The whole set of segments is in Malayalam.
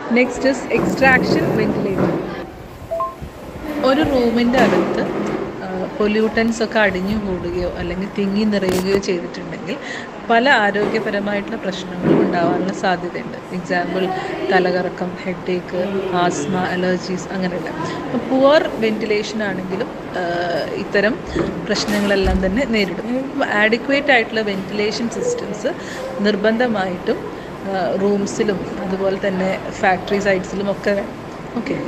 നെക്സ്റ്റ് ഇസ് എക്സ്ട്രാക്ഷൻ വെന്റിലേറ്റർ ഒരു റൂമിൻ്റെ അകത്ത് പൊല്യൂട്ടൻസ് ഒക്കെ അടിഞ്ഞു കൂടുകയോ അല്ലെങ്കിൽ തിങ്ങി നിറയുകയോ ചെയ്തിട്ടുണ്ടെങ്കിൽ പല ആരോഗ്യപരമായിട്ടുള്ള പ്രശ്നങ്ങളും ഉണ്ടാവാനുള്ള സാധ്യതയുണ്ട് എക്സാമ്പിൾ തലകറക്കം ഹെഡേക്ക് ആസ്മ അലർജീസ് അങ്ങനെയുള്ള അപ്പോൾ പുവർ വെന്റിലേഷൻ ആണെങ്കിലും ആ, ഇത്തരം പ്രശ്നങ്ങളെല്ലാം തന്നെ നേരിടും ആഡിക്വേറ്റ് ആയിട്ടുള്ള വെന്റിലേഷൻ സിസ്റ്റംസ് നിർബന്ധമായിട്ടും റൂംസിലും അതുപോലെ തന്നെ ഫാക്ടറി സൈറ്റ്സിലും ഒക്കെ വേണം ഓക്കെ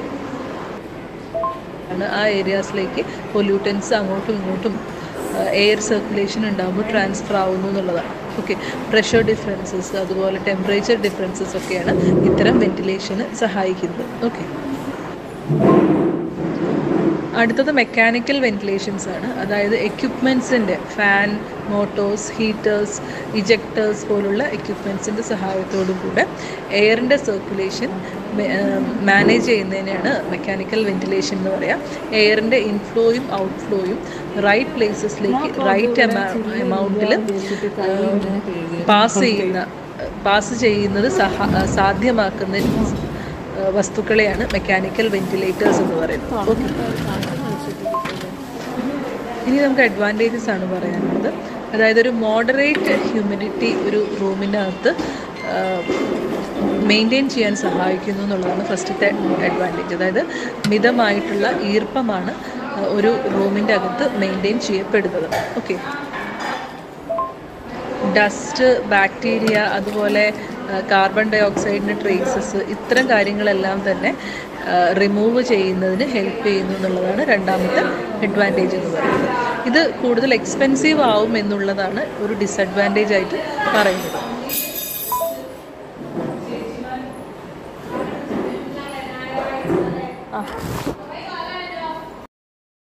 ആണ് ആ ഏരിയാസിലേക്ക് പൊല്യൂട്ടൻസ് അങ്ങോട്ടും ഇങ്ങോട്ടും എയർ സർക്കുലേഷൻ ഉണ്ടാകുമ്പോൾ ട്രാൻസ്ഫർ ആവുന്നു എന്നുള്ളതാണ് ഓക്കെ പ്രഷർ ഡിഫറൻസസ് അതുപോലെ ടെമ്പറേച്ചർ ഡിഫറൻസസ് ഒക്കെയാണ് ഇത്തരം വെന്റിലേഷന് സഹായിക്കുന്നത് ഓക്കെ അടുത്തത് മെക്കാനിക്കൽ വെന്റിലേഷൻസ് ആണ് അതായത് എക്യുപ്മെൻസിൻ്റെ ഫാൻ മോട്ടോഴ്സ് ഹീറ്റേഴ്സ് ഇജക്ടേഴ്സ് പോലുള്ള എക്യുപ്മെൻസിൻ്റെ സഹായത്തോടു കൂടെ എയറിൻ്റെ സർക്കുലേഷൻ മാനേജ് ചെയ്യുന്നതിനെയാണ് മെക്കാനിക്കൽ വെന്റിലേഷൻ എന്ന് പറയാം എയറിൻ്റെ ഇൻഫ്ലോയും ഔട്ട്ഫ്ലോയും റൈറ്റ് പ്ലേസസിലേക്ക് റൈറ്റ് എമൗണ്ടിൽ പാസ് ചെയ്യുന്ന പാസ് ചെയ്യുന്നത് സഹാ സാധ്യമാക്കുന്ന ഏഹ് വസ്തുക്കളെയാണ് മെക്കാനിക്കൽ വെന്റിലേറ്റേഴ്സ് എന്ന് പറയുന്നത് ഓക്കെ ഇനി നമുക്ക് അഡ്വാൻറ്റേജസ് ആണ് പറയാനുള്ളത് അതായത് ഒരു മോഡറേറ്റ് ഹ്യൂമിഡിറ്റി ഒരു റൂമിൻ്റെ അകത്ത് മെയിൻറ്റെയിൻ ചെയ്യാൻ സഹായിക്കുന്നു എന്നുള്ളതാണ് ഫസ്റ്റത്തെ അഡ്വാൻറ്റേജ് അതായത് മിതമായിട്ടുള്ള ഈർപ്പമാണ് ആ, ഒരു റൂമിൻ്റെ അകത്ത് മെയിൻറ്റെയിൻ ചെയ്യപ്പെടുന്നത് ഓക്കെ ഡസ്റ്റ് ബാക്ടീരിയ അതുപോലെ കാർബൺ ഡൈ ഓക്സൈഡിൻ്റെ ട്രേസസ് ഇത്തരം കാര്യങ്ങളെല്ലാം തന്നെ റിമൂവ് ചെയ്യുന്നതിന് ഹെൽപ്പ് ചെയ്യുന്നു എന്നുള്ളതാണ് രണ്ടാമത്തെ അഡ്വാൻറ്റേജ് എന്ന് പറയുന്നത് ഇത് കൂടുതൽ എക്സ്പെൻസീവ് ആവും എന്നുള്ളതാണ് ഒരു ഡിസഡ്വാൻറ്റേജ് ആയിട്ട് പറയുന്നത് ആ